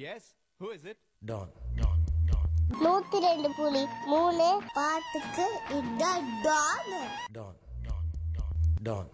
S who is it டான் நூத்தி ரெண்டு புலி மூணு பாட்டுக்கு இதான் டான் டான் டான்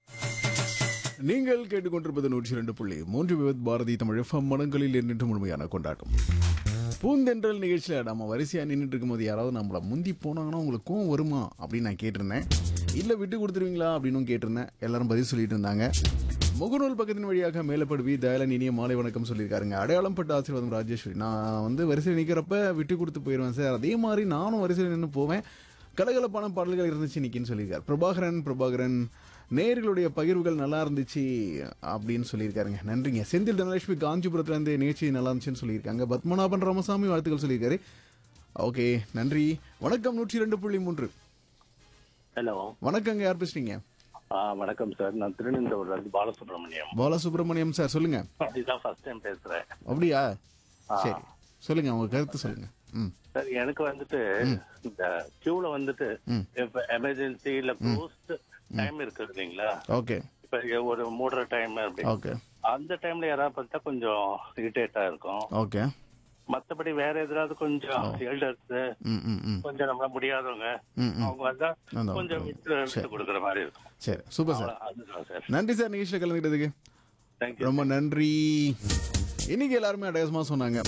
நீங்கள் கேட்டுக்கொண்டிருப்பது நூற்றி இரண்டு புள்ளி மூன்று விவத் பாரதி தமிழ் எஃப்எம் மனங்களில் எண்ணிட்டு முழுமையான கொண்டாட்டம் பூந்தென்றல் நிகழ்ச்சியில் நம்ம வரிசையாக நின்றுட்டு இருக்கும்போது யாராவது நம்மளை முந்தி போனாங்கன்னா உங்களுக்கு கோவம் வருமா அப்படின்னு நான் கேட்டிருந்தேன் இல்லை விட்டு கொடுத்துருவீங்களா அப்படின்னு கேட்டிருந்தேன் எல்லாரும் பதில் சொல்லிட்டு இருந்தாங்க முகநூல் பக்கத்தின் வழியாக மேலப்படுவி தயாளன் இனிய மாலை வணக்கம் சொல்லியிருக்காருங்க அடையாளம் பட்ட ஆசீர்வாதம் ராஜேஸ்வரி நான் வந்து வரிசையில் நிற்கிறப்ப விட்டு கொடுத்து போயிடுவேன் சார் அதே மாதிரி நானும் வரிசையில் நின்று போவேன் கலகலப்பான பாடல்கள் இருந்துச்சு நிக்கின்னு சொல்லியிருக்காரு பிரபாகரன் பிரபாகரன் நேயர்களுடைய பகிர்வுகள் நல்லா இருந்துச்சு அப்படின்னு சொல்லியிருக்காருங்க நன்றிங்க செந்தில் தனலட்சுமி காஞ்சிபுரத்துலேருந்து நிகழ்ச்சி நல்லா இருந்துச்சுன்னு சொல்லியிருக்காங்க பத்மநாபன் ராமசாமி வாழ்த்துக்கள் சொல்லியிருக்காரு ஓகே நன்றி வணக்கம் நூற்றி ரெண்டு புள்ளி மூன்று ஹலோ வணக்கங்க யார் பேசுறீங்க ஆ வணக்கம் சார் நான் திருநெல்வேலியில இருந்து பாலசுப்ரமணியம் பாலசுப்ரமணியம் சார் சொல்லுங்க இதுதான் ஃபர்ஸ்ட் டைம் பேசுறேன் அப்படியா சரி சொல்லுங்க உங்க கருத்து சொல்லுங்க ம் சார் எனக்கு வந்துட்டு இந்த கியூல வந்துட்டு இப்ப எமர்ஜென்சி இல்ல க்ளோஸ்ட் டைம் இருக்குது இல்லைங்களா ஓகே இப்ப ஒரு மூடுற டைம் அப்படி ஓகே அந்த டைம்ல யாராவது பார்த்தா கொஞ்சம் இரிட்டேட்டா இருக்கும் ஓகே மத்தபடி வேற எதாவது கொஞ்சம் எல்டர்ஸ் ம் ம் ம் கொஞ்சம் நம்மள முடியாதவங்க ம், ம். அவங்க வந்தா அதான், கொஞ்சம் விட்டு விட்டு கொடுக்குற மாதிரி இருக்கும் சரி சூப்பர் சார் அதுதான் சார் நன்றி சார் நிகழ்ச்சியில் கலந்துக்கிட்டதுக்கு தேங்க்யூ ரொம்ப நன்றி இன்னைக்கு எல்லாருமே அட்டகாசமா சொன்னாங்க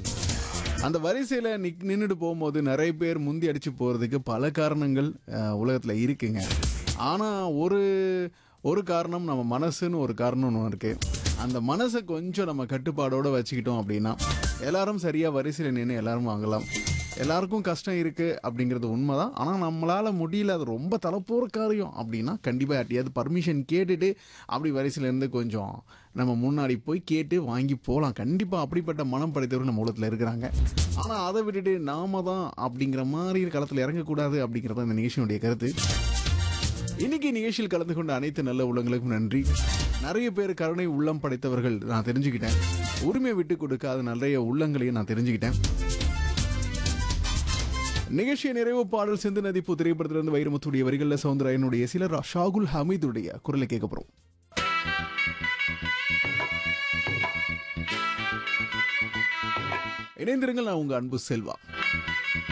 அந்த வரிசையில் நிக் நின்றுட்டு போகும்போது நிறைய பேர் முந்தி அடிச்சு போகிறதுக்கு பல காரணங்கள் உலகத்தில் இருக்குங்க ஆனால் ஒரு ஒரு காரணம் நம்ம மனசுன்னு ஒரு காரணம் ஒன்று இருக்குது அந்த மனசை கொஞ்சம் நம்ம கட்டுப்பாடோடு வச்சுக்கிட்டோம் அப்படின்னா எல்லாரும் சரியாக வரிசையில் நின்று எல்லாரும் வாங்கலாம் எல்லாருக்கும் கஷ்டம் இருக்குது அப்படிங்கிறது உண்மைதான் ஆனால் நம்மளால் முடியல அது ரொம்ப தலைப்போற காரியம் அப்படின்னா கண்டிப்பாக யார்ட்டையாவது பர்மிஷன் கேட்டுட்டு அப்படி வரிசையிலேருந்து கொஞ்சம் நம்ம முன்னாடி போய் கேட்டு வாங்கி போகலாம் கண்டிப்பாக அப்படிப்பட்ட மனம் படைத்தவர்கள் நம்ம உலகத்தில் இருக்கிறாங்க ஆனால் அதை விட்டுட்டு நாம தான் அப்படிங்கிற மாதிரி களத்தில் இறங்கக்கூடாது அப்படிங்கிறது இந்த நிகழ்ச்சியினுடைய கருத்து இன்னைக்கு நிகழ்ச்சியில் கலந்து கொண்ட அனைத்து நல்ல உள்ளங்களுக்கும் நன்றி நிறைய பேர் கருணை உள்ளம் படைத்தவர்கள் நான் தெரிஞ்சுக்கிட்டேன் உரிமை விட்டு கொடுக்காத நிறைய உள்ளங்களையும் நான் தெரிஞ்சுக்கிட்டேன் நிகழ்ச்சியை நிறைவு பாடல் சிந்து நதிப்பு திரைப்படத்திலிருந்து வைரமுத்துடைய வரிகளில் சவுந்தரயனுடைய சிலர் ஷாகுல் ஹமீதுடைய குரலை கேட்க போறோம் இணைந்திருங்கள் நான் உங்க அன்பு செல்வா